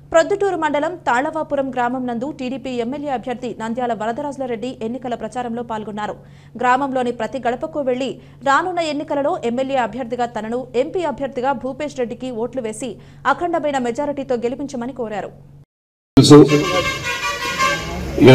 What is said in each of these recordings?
ప్రొద్దుటూరు మండలం తాళవాపురం గ్రామం నందు టీడీపీ ఎమ్మెల్యే అభ్యర్థి నంద్యాల వరదరాజులరెడ్డి ఎన్నికల ప్రచారంలో పాల్గొన్నారు గ్రామంలోని ప్రతి గడపకు వెళ్లి రానున్న ఎన్నికలలో ఎమ్మెల్యే అభ్యర్థిగా తనను ఎంపీ అభ్యర్థిగా భూపేష్ రెడ్డికి ఓట్లు వేసి అఖండమైన మెజారిటీతో గెలిపించమని కోరారు తెలుసు ఇక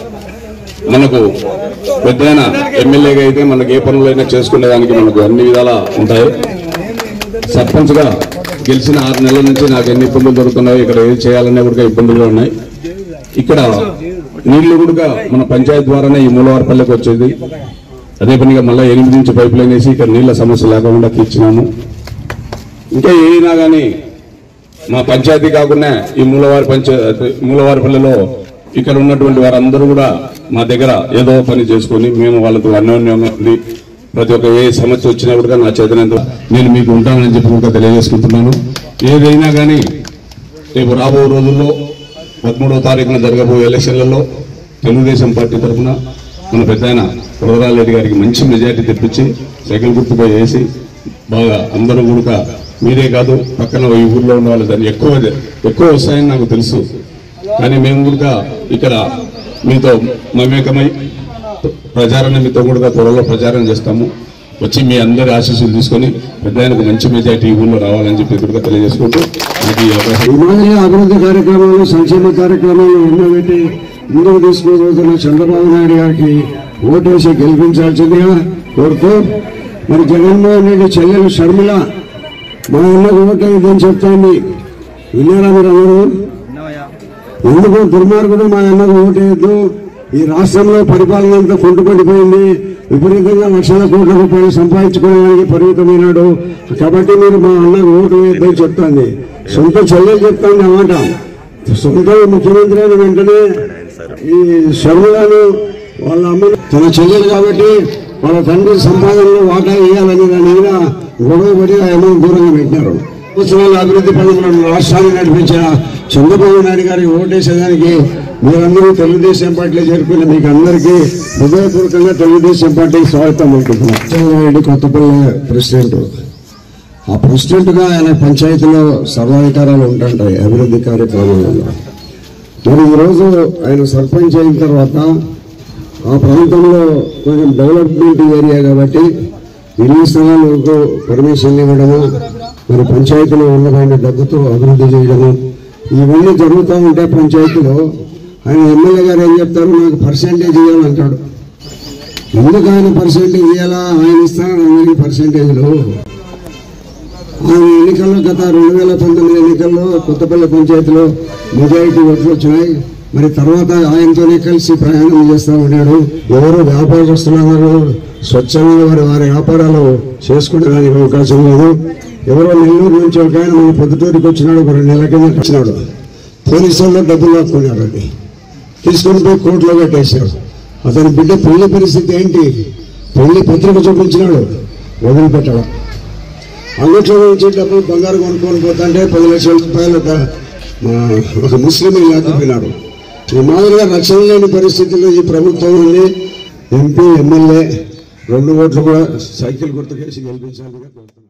మనకు పెద్దయిన ఎమ్మెల్యేగా అయితే మనకు ఏ పనులైనా చేసుకునేదానికి మనకు అన్ని విధాలా ఉంటాయి సర్పంచ్గా గెలిచిన ఆరు నెలల నుంచి నాకు ఎన్ని ఇబ్బందులు దొరుకుతున్నాయి ఇక్కడ ఏది చేయాలనే కూడా ఇబ్బందులు ఉన్నాయి ఇక్కడ నీళ్లు కూడా మన పంచాయత్ ద్వారానే ఈ మూలవారపల్లికి వచ్చేది అదే పనిగా మళ్ళీ ఎనిమిది నుంచి పైప్ లైన్ వేసి ఇక్కడ నీళ్ల సమస్య లేకుండా తీర్చినాము ఇంకా ఏదైనా కానీ మా పంచాయతీ కాకుండా ఈ మూలవారి పంచాయతీ మూలవారిపల్లిలో ఇక్కడ ఉన్నటువంటి వారందరూ కూడా మా దగ్గర ఏదో పని చేసుకొని మేము వాళ్ళతో అన్యోన్యంగా ఉండి ప్రతి ఒక్క ఏ సమస్య వచ్చినా కూడా నా చేతనంత నేను మీకు ఉంటానని చెప్పి కూడా తెలియజేసుకుంటున్నాను ఏదైనా కానీ రేపు రాబో రోజుల్లో పదమూడవ తారీఖున జరగబోయే ఎలక్షన్లలో తెలుగుదేశం పార్టీ తరఫున మన పెద్ద ఆయన రెడ్డి గారికి మంచి మెజార్టీ తెప్పించి సైకిల్ గుర్తుపై వేసి బాగా అందరూ కూడా మీరే కాదు పక్కన ఈ ఊర్లో ఉన్న వాళ్ళు దాన్ని ఎక్కువ ఎక్కువ వస్తాయని నాకు తెలుసు కానీ మేము కూడా ఇక్కడ మీతో మమేకమై ప్రచారణ మీతో కూడా త్వరలో ప్రచారం చేస్తాము వచ్చి మీ అందరి ఆశీస్సులు తీసుకొని పెద్ద ఆయనకు మంచి మెజార్టీ ఈ ఊళ్ళో రావాలని చెప్పి కూడా తెలియజేసుకుంటూ నాకు ఈ అవకాశం ఈ మాదిరిగా అభివృద్ధి కార్యక్రమాలు సంక్షేమ కార్యక్రమాలు ఎన్నో పెట్టి ముందుకు తీసుకుపోతున్న చంద్రబాబు నాయుడు గారికి ఓటేసి గెలిపించాల్సిందిగా కోరుతూ మరి జగన్మోహన్ రెడ్డి చెల్లెలు షర్మిల మా అన్నకు ఓటేదని చెప్తాంది విన్నారా మీరు అందరూ ఎందుకు దుర్మార్గుడు మా అన్నకు ఓటేయద్దు ఈ రాష్ట్రంలో పరిపాలన అంతా కుంటుపడిపోయింది విపరీతంగా లక్షల కోట్ల రూపాయలు సంపాదించుకోవడానికి పరిమితమైనాడు కాబట్టి మీరు మా అన్నకు ఓటు వేయద్దని చెప్తాంది సొంత చెల్లెలు చెప్తాంది అన్నమాట సొంత ముఖ్యమంత్రి అయిన వెంటనే ఈ శర్మలను వాళ్ళ అమ్మ తన చెల్లెలు కాబట్టి వాళ్ళ తండ్రి సంపాదనలో వాటా వేయాలని దాని మీద గొడవ పడి ఆ అమ్మను దూరంగా పెట్టినారు సంవత్సరాల అభివృద్ధి పనులను రాష్ట్రాన్ని నడిపించిన చంద్రబాబు నాయుడు గారికి ఓటేసేదానికి మీరందరూ తెలుగుదేశం పార్టీలో చేరుకున్న మీకు అందరికీ హృదయపూర్వకంగా తెలుగుదేశం పార్టీకి స్వాగతం అనుకుంటున్నాను చంద్రబాబు కొత్తపల్లి ప్రెసిడెంట్ ఆ ప్రెసిడెంట్ గా ఆయన పంచాయతీలో సర్వాధికారాలు ఉంటుంటాయి అభివృద్ధి కార్యక్రమాలలో మరి ఈరోజు ఆయన సర్పంచ్ అయిన తర్వాత ఆ ప్రాంతంలో కొంచెం డెవలప్మెంట్ ఏరియా కాబట్టి ఇల్లు స్థలాలకు పర్మిషన్ ఇవ్వడము మరి పంచాయతీలో ఉన్నమైన డబ్బుతో అభివృద్ధి చేయడము ఇవన్నీ జరుగుతూ ఉంటే పంచాయతీలో ఆయన ఎమ్మెల్యే గారు ఏం చెప్తారు నాకు పర్సెంటేజ్ ఇవ్వాలంటాడు ఎందుకు ఆయన పర్సెంటేజ్ ఇవ్వాలా ఆయన ఇస్తాను అందరికీ పర్సెంటేజ్లు ఆయన ఎన్నికల్లో గత రెండు వేల పంతొమ్మిది ఎన్నికల్లో కొత్తపల్లి పంచాయతీలో మెజారిటీ ఓట్లు వచ్చినాయి మరి తర్వాత ఆయనతోనే కలిసి ప్రయాణం చేస్తూ ఉన్నాడు ఎవరు వ్యాపారస్తులందరూ స్వచ్ఛంగా వారి వారి వ్యాపారాలు చేసుకునేదానికి అవకాశం లేదు ఎవరో నెల్లూరు నుంచి ఒక ఆయన మన పొద్దుటూరికి వచ్చినాడు ఒక రెండు నెలల కింద వచ్చినాడు పోలీసు వాళ్ళు డబ్బులు లాక్కున్నాడు అది తీసుకొని పోయి కోర్టులో కట్టేశాడు అతని బిడ్డ పెళ్లి పరిస్థితి ఏంటి పెళ్లి పత్రిక చూపించినాడు వదిలిపెట్టడం అంగట్లో నుంచి డబ్బులు బంగారు కొనుక్కొని పోతుంటే పది లక్షల రూపాయలు ఒక మా ఒక ముస్లిం లేకపోయినాడు ఈ మాదిరిగా రక్షణ లేని పరిస్థితుల్లో ఈ ప్రభుత్వం ఉంది ఎంపీ ఎమ్మెల్యే రెండు ఓట్లు కూడా సైకిల్ గుర్తుకేసి గెలిపించాలని కోరుతున్నాను